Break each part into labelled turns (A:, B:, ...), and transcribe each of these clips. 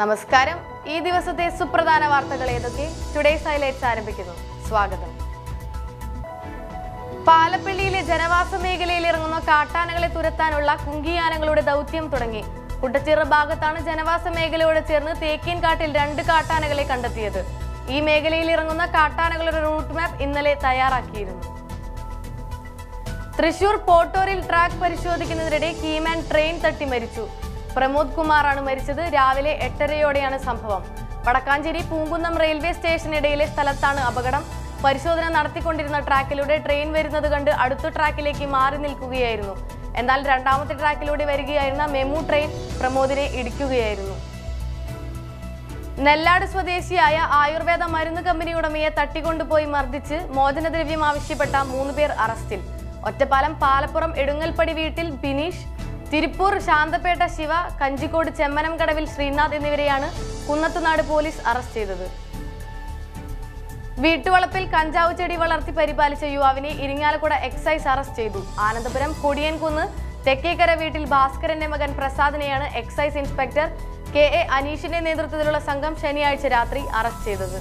A: നമസ്കാരം ഈ ദിവസത്തെ സുപ്രധാന വാർത്തകൾ ഏതൊക്കെ ടുഡേസ് ഹൈലൈറ്റ്സ് ആരംഭിക്കുന്നു സ്വാഗതം പാലപ്പള്ളിയിലെ ജനവാസ മേഖലയിൽ ഇറങ്ങുന്ന കാട്ടാനകളെ തുരത്താനുള്ള കുങ്കിയാനകളുടെ ദൗത്യം തുടങ്ങി കുട്ടച്ചിറ ഭാഗത്താണ് ജനവാസ മേഖലയോട് ചേർന്ന് തേക്കീൻ കാട്ടിൽ രണ്ട് കാട്ടാനകളെ കണ്ടെത്തിയത് ഈ മേഖലയിൽ ഇറങ്ങുന്ന കാട്ടാനകളുടെ റൂട്ട് മാപ്പ് ഇന്നലെ തയ്യാറാക്കിയിരുന്നു തൃശൂർ പോട്ടോറിൽ ട്രാക്ക് പരിശോധിക്കുന്നതിനിടെ കീമാൻ ട്രെയിൻ തട്ടി മരിച്ചു പ്രമോദ് കുമാറാണ് മരിച്ചത് രാവിലെ എട്ടരയോടെയാണ് സംഭവം വടക്കാഞ്ചേരി പൂങ്കുന്നം റെയിൽവേ സ്റ്റേഷനിടയിലെ സ്ഥലത്താണ് അപകടം പരിശോധന നടത്തിക്കൊണ്ടിരുന്ന ട്രാക്കിലൂടെ ട്രെയിൻ വരുന്നത് കണ്ട് അടുത്ത ട്രാക്കിലേക്ക് മാറി നിൽക്കുകയായിരുന്നു എന്നാൽ രണ്ടാമത്തെ ട്രാക്കിലൂടെ വരികയായിരുന്ന മെമു ട്രെയിൻ പ്രമോദിനെ ഇടിക്കുകയായിരുന്നു നെല്ലാട് സ്വദേശിയായ ആയുർവേദ മരുന്ന് കമ്പനി ഉടമയെ തട്ടിക്കൊണ്ടുപോയി മർദ്ദിച്ച് മോചനദ്രവ്യം ആവശ്യപ്പെട്ട മൂന്ന് പേർ അറസ്റ്റിൽ ഒറ്റപ്പാലം പാലപ്പുറം എടുങ്ങൽപ്പടി വീട്ടിൽ ബിനീഷ് തിരുപ്പൂർ ശാന്തപേട്ട ശിവ കഞ്ചിക്കോട് ചെമ്മനം കടവിൽ ശ്രീനാഥ് എന്നിവരെയാണ് കുന്നത്തുനാട് പോലീസ് അറസ്റ്റ് ചെയ്തത് വീട്ടുവളപ്പിൽ കഞ്ചാവ് ചെടി വളർത്തി പരിപാലിച്ച യുവാവിനെ ഇരിങ്ങാലക്കുട എക്സൈസ് അറസ്റ്റ് ചെയ്തു ആനന്ദപുരം കൊടിയൻകുന്ന് തെക്കേക്കര വീട്ടിൽ ഭാസ്കരന്റെ മകൻ പ്രസാദിനെയാണ് എക്സൈസ് ഇൻസ്പെക്ടർ കെ എ അനീഷിന്റെ നേതൃത്വത്തിലുള്ള സംഘം ശനിയാഴ്ച രാത്രി അറസ്റ്റ് ചെയ്തത്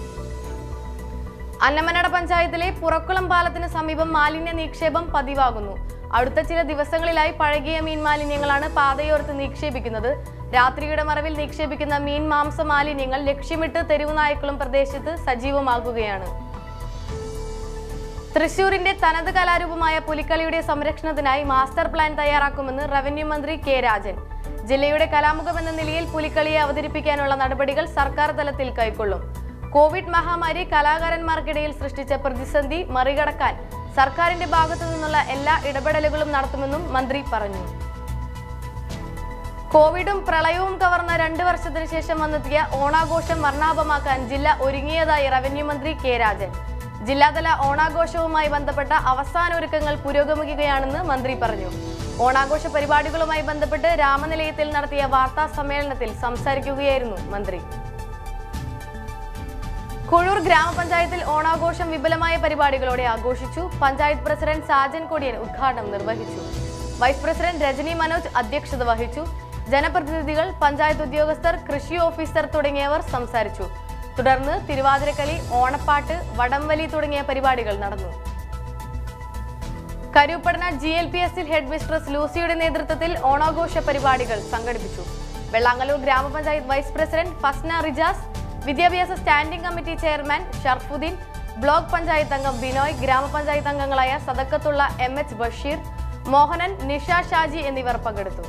A: അന്നമനട പഞ്ചായത്തിലെ പുറക്കുളം പാലത്തിന് സമീപം മാലിന്യ നിക്ഷേപം പതിവാകുന്നു അടുത്ത ചില ദിവസങ്ങളിലായി പഴകിയ മീൻ മാലിന്യങ്ങളാണ് പാതയോരത്ത് നിക്ഷേപിക്കുന്നത് രാത്രിയുടെ മറവിൽ നിക്ഷേപിക്കുന്ന മീൻ മാംസ മാലിന്യങ്ങൾ ലക്ഷ്യമിട്ട് തെരുവുനായ്ക്കളും പ്രദേശത്ത് സജീവമാകുകയാണ് തൃശൂരിന്റെ തനത് കലാരൂപമായ പുലിക്കളിയുടെ സംരക്ഷണത്തിനായി മാസ്റ്റർ പ്ലാൻ തയ്യാറാക്കുമെന്ന് റവന്യൂ മന്ത്രി കെ രാജൻ ജില്ലയുടെ കലാമുഖം എന്ന നിലയിൽ പുലിക്കളിയെ അവതരിപ്പിക്കാനുള്ള നടപടികൾ സർക്കാർ തലത്തിൽ കൈക്കൊള്ളും കോവിഡ് മഹാമാരി കലാകാരന്മാർക്കിടയിൽ സൃഷ്ടിച്ച പ്രതിസന്ധി മറികടക്കാൻ സർക്കാരിന്റെ ഭാഗത്തു നിന്നുള്ള എല്ലാ ഇടപെടലുകളും നടത്തുമെന്നും മന്ത്രി പറഞ്ഞു കോവിഡും പ്രളയവും കവർന്ന രണ്ട് വർഷത്തിനു ശേഷം വന്നെത്തിയ ഓണാഘോഷം വർണ്ണാഭമാക്കാൻ ജില്ല ഒരുങ്ങിയതായി റവന്യൂ മന്ത്രി കെ രാജൻ ജില്ലാതല ഓണാഘോഷവുമായി ബന്ധപ്പെട്ട അവസാന ഒരുക്കങ്ങൾ പുരോഗമിക്കുകയാണെന്ന് മന്ത്രി പറഞ്ഞു ഓണാഘോഷ പരിപാടികളുമായി ബന്ധപ്പെട്ട് രാമനിലയത്തിൽ നടത്തിയ വാർത്താ സമ്മേളനത്തിൽ സംസാരിക്കുകയായിരുന്നു മന്ത്രി കുഴൂർ ഗ്രാമപഞ്ചായത്തിൽ ഓണാഘോഷം വിപുലമായ പരിപാടികളോടെ ആഘോഷിച്ചു പഞ്ചായത്ത് പ്രസിഡന്റ് സാജൻ കൊടിയൻ ഉദ്ഘാടനം നിർവഹിച്ചു വൈസ് പ്രസിഡന്റ് രജനി മനോജ് അധ്യക്ഷത വഹിച്ചു ജനപ്രതിനിധികൾ പഞ്ചായത്ത് ഉദ്യോഗസ്ഥർ കൃഷി ഓഫീസർ തുടങ്ങിയവർ സംസാരിച്ചു തുടർന്ന് തിരുവാതിരക്കളി ഓണപ്പാട്ട് വടംവലി തുടങ്ങിയ പരിപാടികൾ നടന്നു കരൂപ്പടന ജി എൽ പി എസിൽ ഹെഡ് മിസ്ട്രസ് ലൂസിയുടെ നേതൃത്വത്തിൽ ഓണാഘോഷ പരിപാടികൾ സംഘടിപ്പിച്ചു വെള്ളാങ്കല്ലൂർ ഗ്രാമപഞ്ചായത്ത് വൈസ് പ്രസിഡന്റ് ഫസ്ന റിജാസ് വിദ്യാഭ്യാസ standing committee chairman Sharafudheen block panchayat അംഗം ബിനോയ് ഗ്രാമപഞ്ചായത്ത് അംഗങ്ങളായ സദക്കത്തുള്ള എം എച്ച് ബഷീർ മോഹനൻ നിഷ ഷാജി എന്നിവർ പങ്കെടുത്തു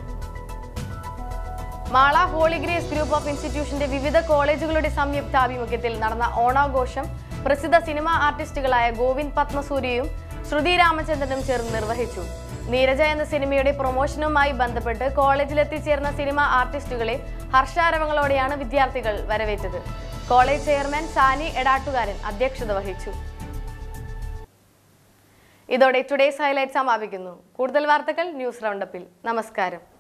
A: Mala holy grace group of ഇൻസ്റ്റിറ്റ്യൂഷന്റെ വിവിധ കോളേജുകളുടെ സംയുക്താഭിമുഖ്യത്തിൽ നടന്ന ഓണാഘോഷം പ്രസിദ്ധ സിനിമാ ആർട്ടിസ്റ്റുകളായ ഗോവിന്ദ് പത്മസൂര്യയും ശ്രുതി രാമചന്ദ്രനും ചേർന്ന് നിർവഹിച്ചു നീരജ എന്ന സിനിമയുടെ പ്രൊമോഷനുമായി ബന്ധപ്പെട്ട് കോളേജിൽ എത്തിച്ചേർന്ന സിനിമാ ആർട്ടിസ്റ്റുകളെ ഹർഷാരവങ്ങളോടെയാണ് വിദ്യാർത്ഥികൾ വരവേറ്റത് കോളേജ് ചെയർമാൻ സാനി എടാട്ടുകാരൻ അധ്യക്ഷത വഹിച്ചു ഇതോടെ ടുഡേസ് ഹൈലൈറ്റ് സമാപിക്കുന്നു കൂടുതൽ വാർത്തകൾ ന്യൂസ് റൗണ്ടപ്പിൽ നമസ്കാരം